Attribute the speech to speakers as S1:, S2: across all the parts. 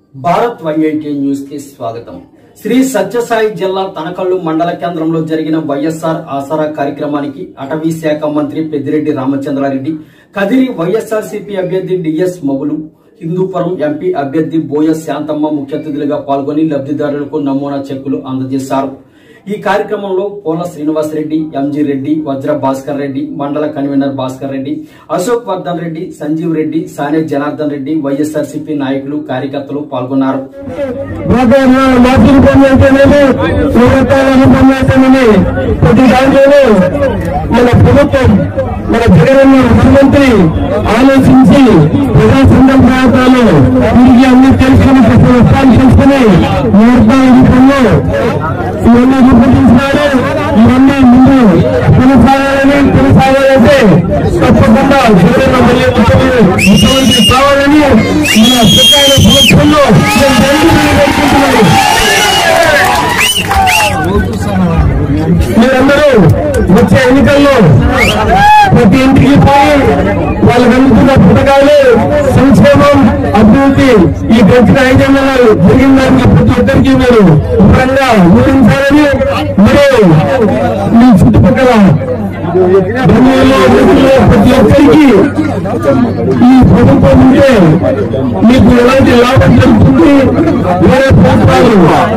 S1: Bharat one eighty news కి స్వాగతం శ్రీ సత్యసాయి జిల్లా తనకల్లు మండల కేంద్రంలో జరిగిన వైఎస్ఆర్ ఆసరా కార్యక్రమానికి అటవీ శాఖ మంత్రి పెద్దిరెడ్డి రామచంద్రారెడ్డి కదిరి వైఎస్ఆర్ సిపి అభ్యర్థి డిఎస్ మగులు హిందూపురం ఎంపీ అభ్యర్థి బోయ శాంతమ్మ ముఖ్య అతిథులుగా పాల్గొని లబ్ధిదారులకు నమూనా చెక్కులు అందజేశారు ఈ కార్యక్రమంలో పోల శ్రీనివాసరెడ్డి ఎంజీ రెడ్డి వజ్ర భాస్కర్ రెడ్డి మండల కన్వీనర్ భాస్కర్ రెడ్డి అశోక్ వర్ధన్ రెడ్డి సంజీవ్ రెడ్డి సానే జనార్దన్ రెడ్డి వైఎస్ఆర్సీపీ నాయకులు కార్యకర్తలు పాల్గొన్నారు
S2: మార్పులు పని అయితేనేమి ప్రభుత్వాలను పని అయితేనేమి ప్రతి దాంట్లోనూ మన ప్రభుత్వం మన జగన్ ముఖ్యమంత్రి ఆలోచించి ప్రజా సంఘం ప్రాంతాలు తిరిగి అన్ని తెలుసుకుని ప్రతి వస్తాన్ని తెలుసుకుని నిర్ధారణ రూపంలో ఇవన్నీ రూపొందించినారు ఇవన్నీ ముందు కొనసాగాలని కొనసాగాలంటే తప్పకుండా జగన్ మరియు ముఖ్యమంత్రి కావాలని మన సర్కారు ప్రభుత్వంలో నేను దండుకుని వేడుకుంటున్నాను. మీరందరూ వచ్చే ఎన్నికల్లో ప్రతి ఇంటికి పోయి వాళ్ళకి అందుతున్న పథకాలు సంక్షేమం అభివృద్ధి ఈ గడిచిన ఐదేళ్లలో జరిగిన దానికి ప్రతి ఒక్కరికి మీరు వివరంగా వివరించాలని మరియు మీ చుట్టుపక్కల బంధువులు మిత్రులు ప్రతి ఒక్కరికి ఈ ప్రభుత్వం ఉంటే మీకు ఎలాంటి లాభం జరుగుతుంది వేరే ప్రభుత్వాలు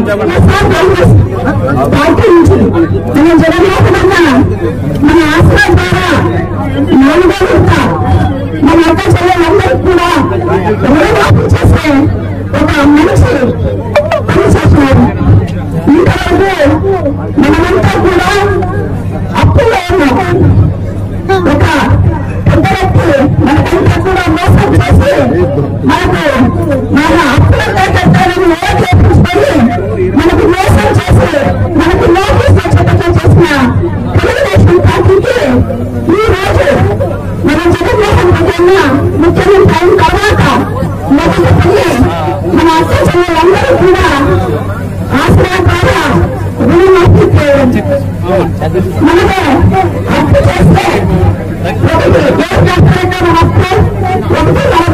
S3: పార్టీ నుంచి మన జగన్మోహన్ అన్న మన ఆశ్రయ ద్వారా నాలుగో విడత మన అక్క చెల్లెలందరికీ కూడా రుణమాఫీ చేసే ఒక మనిషి పనిచేస్తున్నారు ఇంతవరకు మనమంతా కూడా అప్పుల్లో ఉన్నాం ఒక పెద్ద వ్యక్తి మనకంతా కూడా మోసం చేసి మనకు మన అప్పుల కట్టాలని ఓట్లు వేపించుకొని మనకు మోసం చేసి మనకు నోటీస్ చెప్పడం చేసిన తెలుగుదేశం పార్టీకి ఈ రోజు మన జగన్మోహన్ రెడ్డి అన్న ముఖ్యమంత్రి అయిన తర్వాత మొదటి పని మన అక్క చెల్లెలందరూ కూడా ఆశ్రయ ద్వారా రుణమాఫీ చేయడం మనమే అప్పు చేస్తే ఒకటి ఏ వ్యాపారంగా మన అప్పు ఒకటి మన